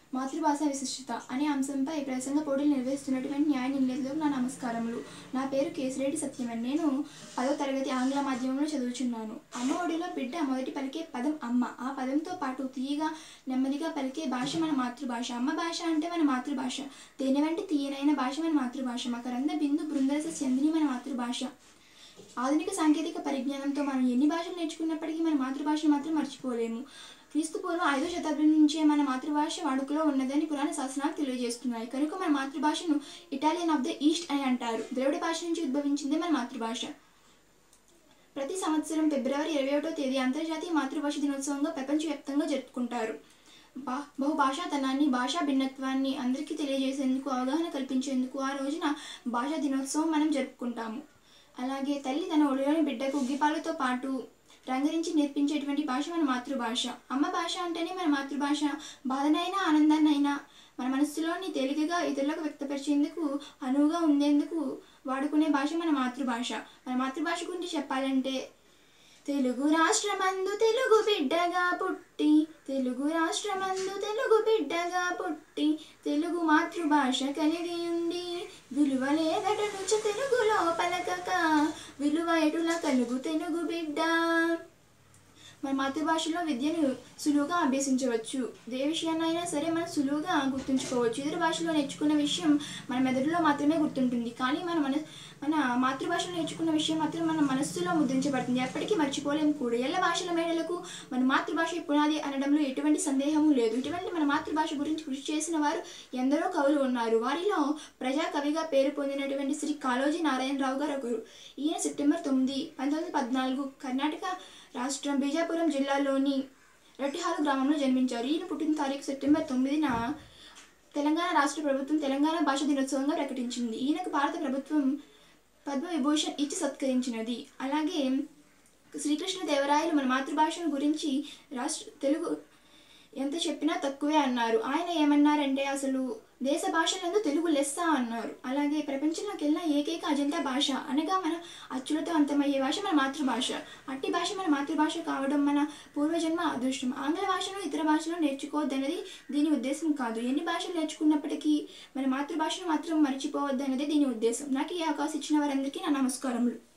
మాతృభాష విశిష్టత అనే అంశంపై ప్రసంగ పోటీలు నిర్వహిస్తున్నటువంటి న్యాయ నిర్ణేతలకు నా నమస్కారములు నా పేరు కేసిరెడ్డి సత్యమని నేను పదో తరగతి ఆంగ్ల మాధ్యమంలో చదువుచున్నాను అమ్మ ఒడిలో బిడ్డ మొదటి పలికే పదం అమ్మ ఆ పదంతో పాటు తీయగా నెమ్మదిగా పలికే భాష మన మాతృభాష అమ్మ భాష అంటే మన మాతృభాష తేనె వంటి తీయనైన భాష మన మాతృభాష మకరంద బిందు బృందరస చందిని మన మాతృభాష ఆధునిక సాంకేతిక పరిజ్ఞానంతో మనం ఎన్ని భాషలు నేర్చుకున్నప్పటికీ మన మాతృభాషను మాత్రం మర్చిపోలేము క్రీస్తు పూర్వం ఐదో శతాబ్దం నుంచే మన మాతృభాష వాడుకలో ఉన్నదని పురాణ శాసనాలు తెలియజేస్తున్నాయి కనుక మన మాతృభాషను ఇటాలియన్ ఆఫ్ ద ఈస్ట్ అని అంటారు ద్రవిడ భాష నుంచి ఉద్భవించిందే మన మాతృభాష ప్రతి సంవత్సరం ఫిబ్రవరి ఇరవై ఒకటో తేదీ అంతర్జాతీయ మాతృభాష దినోత్సవంగా ప్రపంచవ్యాప్తంగా జరుపుకుంటారు బా బహుభాషాతనాన్ని భాషా భిన్నత్వాన్ని అందరికీ తెలియజేసేందుకు అవగాహన కల్పించేందుకు ఆ రోజున భాషా దినోత్సవం మనం జరుపుకుంటాము అలాగే తల్లి తన ఒడిలోని బిడ్డకు ఉగ్గిపాలతో పాటు రంగరించి నేర్పించేటువంటి భాష మన మాతృభాష అమ్మ భాష అంటేనే మన మాతృభాష బాధనైనా ఆనందాన్నైనా మన మనస్సులోని తేలికగా ఇతరులకు వ్యక్తపరిచేందుకు అనువుగా ఉండేందుకు వాడుకునే భాష మన మాతృభాష మన మాతృభాష గురించి చెప్పాలంటే తెలుగు రాష్ట్రమందు తెలుగు బిడ్డగా పుట్టి తెలుగు రాష్ట్రమందు తెలుగు బిడ్డగా పుట్టి తెలుగు మాతృభాష కలిగి ఉండి విలువ లేదట నుంచి తెలుగులో పలకక విలువ ఎటుల కలుగు తెలుగు బిడ్డ మన మాతృభాషలో విద్యను సులువుగా అభ్యసించవచ్చు ఏ విషయాన్నైనా సరే మనం సులువుగా గుర్తుంచుకోవచ్చు ఇతర భాషలో నేర్చుకున్న విషయం మన మెదడులో మాత్రమే గుర్తుంటుంది కానీ మన మన మన మాతృభాషలో నేర్చుకున్న విషయం మాత్రం మన మనస్సులో ముద్రించబడుతుంది ఎప్పటికీ మర్చిపోలేము కూడా ఎల్ల భాషల మేడలకు మన మాతృభాష పునాది అనడంలో ఎటువంటి సందేహము లేదు ఇటువంటి మన మాతృభాష గురించి కృషి చేసిన వారు ఎందరో కవులు ఉన్నారు వారిలో ప్రజా కవిగా పేరు పొందినటువంటి శ్రీ కాళోజీ నారాయణరావు గారు ఒకరు ఈయన సెప్టెంబర్ తొమ్మిది పంతొమ్మిది పద్నాలుగు కర్ణాటక రాష్ట్రం బీజాపురం జిల్లాలోని రట్టిహాలు గ్రామంలో జన్మించారు ఈయన పుట్టిన తారీఖు సెప్టెంబర్ తొమ్మిదిన తెలంగాణ రాష్ట్ర ప్రభుత్వం తెలంగాణ భాష దినోత్సవంగా ప్రకటించింది ఈయనకు భారత ప్రభుత్వం పద్మ విభూషణ్ ఇచ్చి సత్కరించినది అలాగే శ్రీకృష్ణదేవరాయలు మన మాతృభాషను గురించి రాష్ట్ర తెలుగు ఎంత చెప్పినా తక్కువే అన్నారు ఆయన ఏమన్నారంటే అసలు దేశ భాషలందు తెలుగు లెస్స అన్నారు అలాగే ప్రపంచంలోకి వెళ్ళిన ఏకైక అజంతా భాష అనగా మన అచ్చులతో అంతమయ్యే భాష మన మాతృభాష అట్టి భాష మన మాతృభాష కావడం మన పూర్వజన్మ అదృష్టం ఆంగ్ల భాషను ఇతర భాషలో నేర్చుకోవద్దన్నది దీని ఉద్దేశం కాదు ఎన్ని భాషలు నేర్చుకున్నప్పటికీ మన మాతృభాషను మాత్రం మర్చిపోవద్దన్నదే దీని ఉద్దేశం నాకు ఈ అవకాశం ఇచ్చిన వారందరికీ నా నమస్కారములు